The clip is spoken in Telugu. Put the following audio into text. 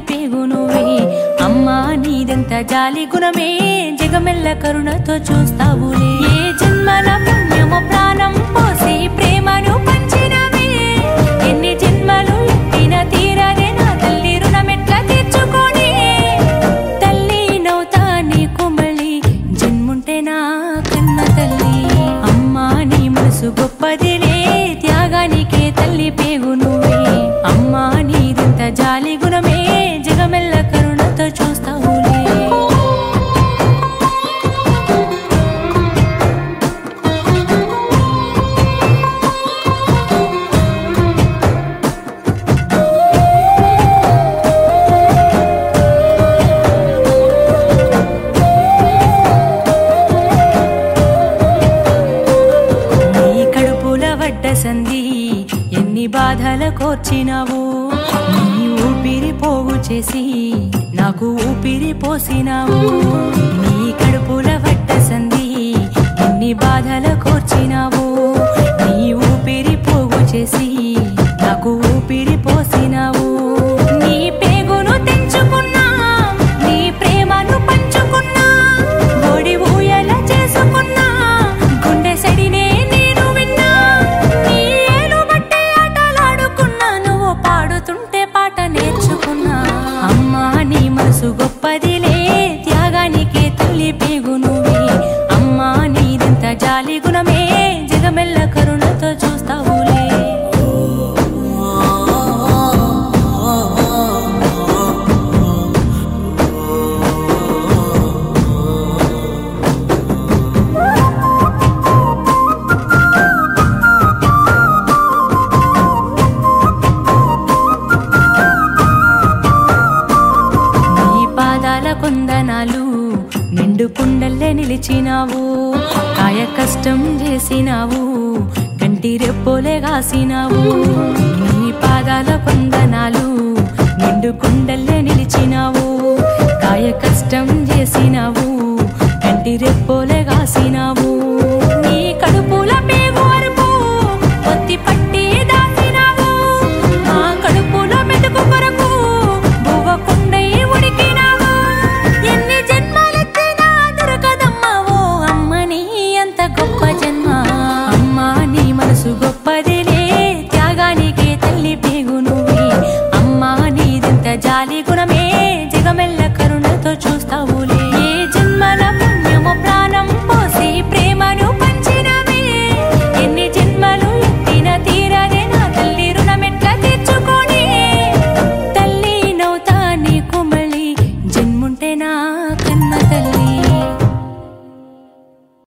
పేగు నువ్వే అమ్మా నీదెంత జాలి గుణమే జగమెల్ల కరుణతో చూస్తావులే ఏ జన్మల పుణ్యము ప్రాణం పోసి ప్రేమను పంచినవే ఎన్ని జన్మలు ఎత్తిన తీరదే నా తల్లి రుణమెట్ల తీర్చుకొని తల్లి నవ్వుతా నీకు మళ్ళీ జన్ముంటే నా కన్న తల్లి అమ్మా నీ మనసు గొప్పదిలే త్యాగానికే తల్లి పేగు నువ్వే అమ్మా నీదింత జాలి గుణమే జగమెల్ల కరుణతో చూస్తావులే నీ కడుపుల వడ్డ సంధి ఎన్ని బాధల కోర్చినావు నీ ఊపిరి పోగు చేసి నాకు ఊపిరి పోసినావు నీ కడుపుల వడ్డ సంధి ఎన్ని బాధల కోర్చినావు నీ ఊపిరి పోగు చేసి నాకు ఊపిరి పోసినావు నీ పేగును తెంచుకున్నా నీ ప్రేమను పంచుకున్నా ఒడి ఊయల చేసుకున్నా గుండె సడినే నేను విన్నా నీ ఏలు బట్టే ఆటలాడుకున్నా నువ్వు పాడుతుంటే పాట నేర్చుకున్నా అమ్మా నీ మనసు గొప్పదిలే త్యాగానికే తల్లి పేగు నువ్వే అమ్మా నీదెంత జాలి గుణమే జగమెల్ల కరుణతో చూస్తావులే నీ పాదాల కొందనాలు నిండు కుండల్లే నిలిచినావు కాయ కష్టం చేసినావు కంటి రెప్పోలే కాసినావు నీ పాదాల కొందనాలు నిండు కుండల్లే నిలిచినావు కాయ కష్టం చేసినావు కంటి రెప్పోలే